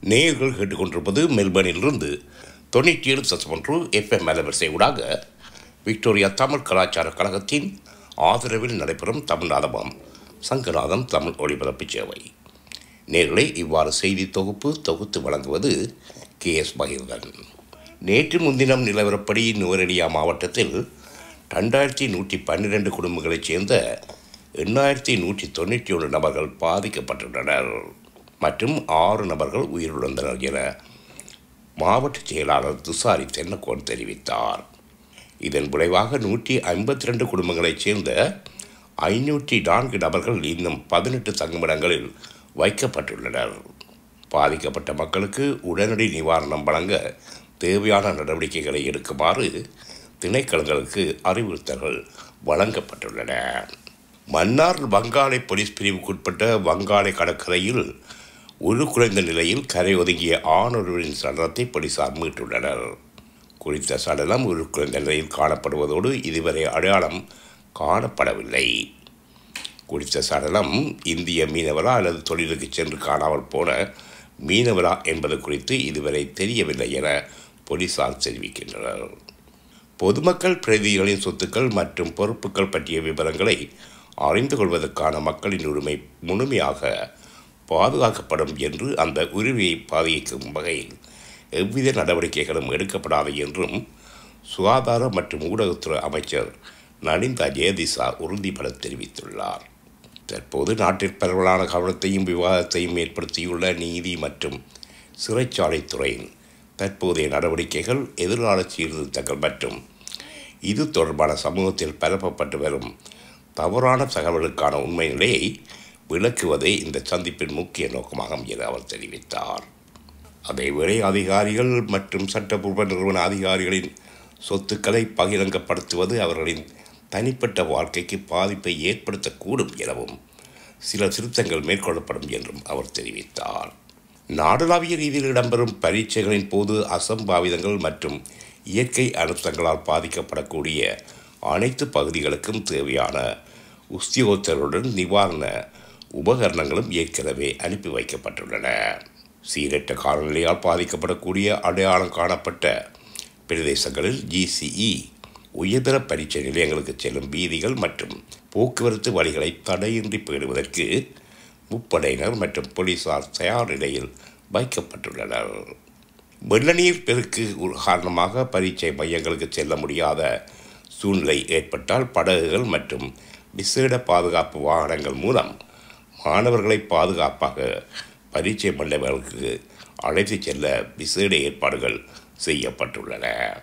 நேயர்கள் கேட்டுக்கொண்டிருப்பது மெல்பர்னிலிருந்து தொண்ணூற்றி ஏழு சசமொன்று எஃப்எம் அலவரிசை ஊடாக விக்டோரியா தமிழ் கலாச்சார கழகத்தின் ஆதரவில் நடைபெறும் தமிழ்நாதமாம் சங்கநாதம் தமிழ் ஒளிபரப்பு சேவை நேர்களை இவ்வாறு செய்தி தொகுப்பு தொகுத்து வழங்குவது கே எஸ் மகிந்தன் நேற்று முன்தினம் நிலவரப்படி நுவரெலியா மாவட்டத்தில் ரெண்டாயிரத்தி நூற்றி பன்னிரெண்டு குடும்பங்களைச் சேர்ந்த எண்ணாயிரத்தி நூற்றி தொண்ணூற்றி ஒன்று நபர்கள் பாதிக்கப்பட்டுள்ளனர் மற்றும் ஆறு நபர்கள் உயிரிழந்தனர் என மாவட்ட செயலாளர் துசாரி தென்னக்கோன் தெரிவித்தார் இதன் விளைவாக நூற்றி ஐம்பத்தி ரெண்டு குடும்பங்களைச் சேர்ந்த ஐநூற்றி நான்கு நபர்கள் இன்னும் பதினெட்டு தங்குமிடங்களில் வைக்கப்பட்டுள்ளனர் பாதிக்கப்பட்ட மக்களுக்கு உடனடி நிவாரணம் வழங்க தேவையான நடவடிக்கைகளை எடுக்குமாறு திணைக்களங்களுக்கு அறிவுறுத்தல்கள் வழங்கப்பட்டுள்ளன மன்னார் வங்காளை போலீஸ் பிரிவுக்குட்பட்ட வங்காளை கடற்கரையில் ஒரு குறைந்த நிலையில் கரை ஒதுங்கிய ஆணொருவரின் சடலத்தை போலீசார் மீட்டுள்ளனர் குறித்த சடலம் ஒரு குறைந்த நிலையில் காணப்படுவதோடு இதுவரை அடையாளம் காணப்படவில்லை குறித்த சடலம் இந்திய மீனவரா அல்லது தொழிலுக்கு சென்று காணாமல் போன மீனவரா என்பது குறித்து இதுவரை தெரியவில்லை என போலீசார் தெரிவிக்கின்றனர் பொதுமக்கள் பிரதிகளின் சொத்துக்கள் மற்றும் பொறுப்புகள் பற்றிய விவரங்களை அறிந்து கொள்வதற்கான மக்களின் உரிமை முழுமையாக பாதுகாக்கப்படும் என்று அந்த உரிமையை பாதிக்கும் வகையில் எவ்வித நடவடிக்கைகளும் எடுக்கப்படாது என்றும் சுகாதார மற்றும் ஊடகத்துறை அமைச்சர் நலிந்தா ஜெயதிசா உறுதிபட தெரிவித்துள்ளார் தற்போது நாட்டில் பரவலான கவனத்தையும் விவாதத்தையும் ஏற்படுத்தியுள்ள நீதி மற்றும் சிறைச்சாலைத்துறையின் தற்போதைய நடவடிக்கைகள் எதிர்கால சீர்திருத்தங்கள் மற்றும் இது தொடர்பான சமூகத்தில் பரப்பப்பட்டு வரும் தவறான தகவலுக்கான உண்மை நிலையை விளக்குவதே இந்த சந்திப்பின் முக்கிய நோக்கமாகும் என அவர் தெரிவித்தார் அதேவேளை அதிகாரிகள் மற்றும் சட்டப்பூர்வ நிறுவன அதிகாரிகளின் சொத்துக்களை பகிரங்கப்படுத்துவது அவர்களின் தனிப்பட்ட வாழ்க்கைக்கு பாதிப்பை ஏற்படுத்தக்கூடும் எனவும் சில திருத்தங்கள் மேற்கொள்ளப்படும் என்றும் அவர் தெரிவித்தார் நாடளாவிய ரீதியில் இடம்பெறும் பரீட்சைகளின் போது அசம்பாவிதங்கள் மற்றும் இயற்கை அழுத்தங்களால் பாதிக்கப்படக்கூடிய அனைத்து பகுதிகளுக்கும் தேவையான உத்தியோகத்தருடன் நிவாரண உபகரணங்களும் ஏற்கனவே அனுப்பி வைக்கப்பட்டுள்ளன சீரற்ற காலநிலையால் பாதிக்கப்படக்கூடிய அடையாளம் காணப்பட்ட பிரதேசங்களில் ஜிசிஇ உயர்தர பரீட்சை நிலையங்களுக்கு செல்லும் வீதிகள் மற்றும் போக்குவரத்து வழிகளை தடையின்றி பேணுவதற்கு முப்படையினர் மற்றும் போலீசார் தயார் நிலையில் வைக்கப்பட்டுள்ளனர் வெள்ளநீர் பெருக்கு காரணமாக பரீட்சை மையங்களுக்கு செல்ல முடியாத சூழ்நிலை ஏற்பட்டால் படகுகள் மற்றும் விசேட பாதுகாப்பு வாகனங்கள் மூலம் மாணவர்களை பாதுகாப்பாக பரீட்சை மண்டபங்களுக்கு அழைத்துச் செல்ல விசேட ஏற்பாடுகள் செய்யப்பட்டுள்ளன